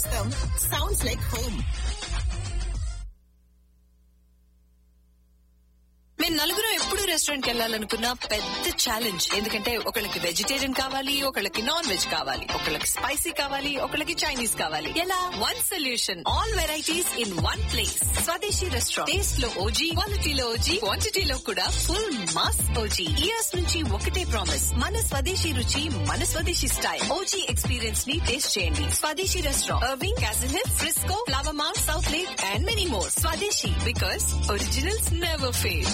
sounds like home. మేము నలుగురు ఎప్పుడు రెస్టారెంట్ కి వెళ్ళాలనుకున్న పెద్ద ఛాలెంజ్ ఎందుకంటే ఒకళ్ళకి వెజిటేరియన్ కావాలి ఒకళ్ళకి నాన్ వెజ్ కావాలి ఒకళ్ళకి స్పైసీ కావాలి ఒకళ్ళకి చైనీస్ కావాలి ఎలా one solution all varieties in one place Swadeshi restaurant taste లో ఓజీ క్వాలిటీలో ఓజీ క్వాంటిటీలో కూడా ఫుల్ మాస్ ఓజీ ఇయర్స్ నుంచి ఒకటే ప్రామిస్ మన స్వదేశీ రుచి మన స్వదేశీ స్టైల్ ఓజీ ఎక్స్పీరియన్స్ ని టేస్ట్ చేయండి Swadeshi restaurant Irving Castle Hill Frisco Flower మార్క్ Southlake and many more Swadeshi because originals never fail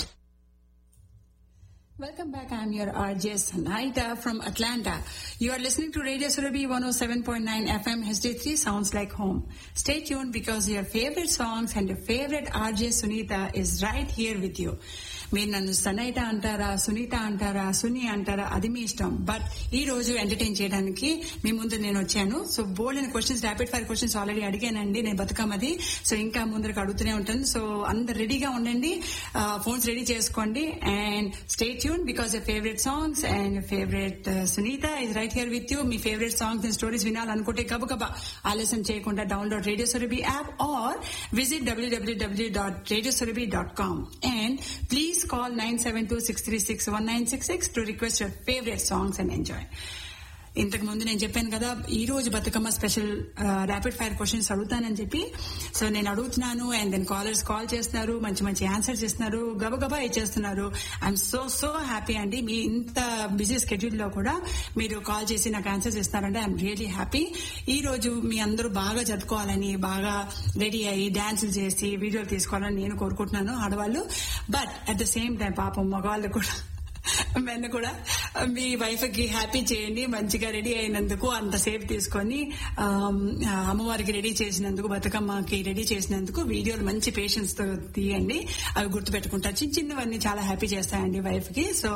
Welcome back. I'm your RJ Sanaita from Atlanta. You are listening to Radio Surabhi 107.9 FM HD3 Sounds Like Home. Stay tuned because your favorite songs and your favorite RJ Sunita is right here with you. మీరు నన్ను సనైట అంటారా సునీత అంటారా సుని అంటారా అది మీ ఇష్టం but ఈ రోజు entertain చేయడానికి మీ ముందు నేను వచ్చాను so bold and questions rapid fire questions already అడిగానండి నేను బతుకమ్మది సో ఇంకా ముందరకు అడుగుతూనే ఉంటాను సో అందరు రెడీగా ఉండండి ఫోన్స్ రెడీ చేసుకోండి and stay tune because your favourite songs and your favourite Sunitha is right here with you మీ ఫేవరెట్ సాంగ్స్ అండ్ స్టోరీస్ వినాలనుకుంటే గబగబా ఆలస్యం చేయకుండా download radio Surabhi app or visit W W W dot radio Surabhi dot com and please call nine seven two six three six one nine six six to request your favourite songs and enjoy ఇంతకు ముందు నేను చెప్పాను కదా ఈ రోజు Bathukamma special rapid fire questions అడుగుతానని చెప్పి so నేను అడుగుతున్నాను అండ్ దెన్ కాలర్స్ కాల్ చేస్తున్నారు మంచి మంచి ఆన్సర్స్ ఇస్తున్నారు గబగబా ఇచ్చేస్తున్నారు ఐఎమ్ సో సో హ్యాపీ అండి మీ ఇంత బిజీ స్కెడ్యూల్ లో కూడా మీరు కాల్ చేసి నాకు ఆన్సర్స్ ఇస్తారంటే ఐఎమ్ రియలీ హ్యాపీ ఈ రోజు మీ అందరూ బాగా జరుపుకోవాలని బాగా రెడీ అయ్యి డాన్సులు చేసి వీడియోలు తీసుకోవాలని నేను కోరుకుంటున్నాను ఆడవాళ్ళు but at the same time పాపం మగవాళ్ళు కూడా మెన్ కూడా మీ వైఫ్ కి హ్యాపీ చేయండి మంచిగా రెడీ అయినందుకు అంత సేఫ్ తీసుకొని ఆమ్, ఆ, అమ్మవారికి రెడీ చేసినందుకు బతుకమ్మకి రెడీ చేసినందుకు వీడియోలు మంచి పేషెన్స్ తో తీయండి అవి గుర్తు పెట్టుకుంటారు చిన్న చిన్నవన్నీ చాలా హ్యాపీ చేస్తాయండి వైఫ్ కి so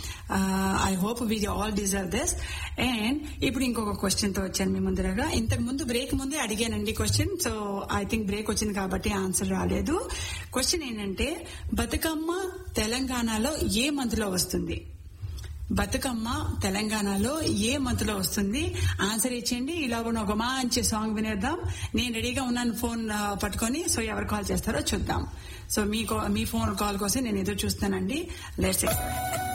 I hope we all deserve this and ఇప్పుడు ఇంకొక క్వశ్చన్ తో వచ్చాను మీ ముందరగా ఇంతకు ముందు బ్రేక్ ముందే అడిగానండి question so I think break వచ్చింది కాబట్టి ఆన్సర్ రాలేదు క్వశ్చన్ ఏంటంటే బతుకమ్మ తెలంగాణలో ఏ మంత్ లో వస్తుంది బతుకమ్మ తెలంగాణలో ఏ మంత్ లో వస్తుంది ఆన్సర్ ఇచ్చేయండి ఇలా ఉన్న ఒక మంచి సాంగ్ వినేద్దాం నేను రెడీగా ఉన్నాను ఫోన్ ఆ, పట్టుకొని సో ఎవరు కాల్ చేస్తారో చూద్దాం సో మీ కో- మీ ఫోన్ కాల్ కోసం నేను ఎదురు చూస్తానండి లెట్స్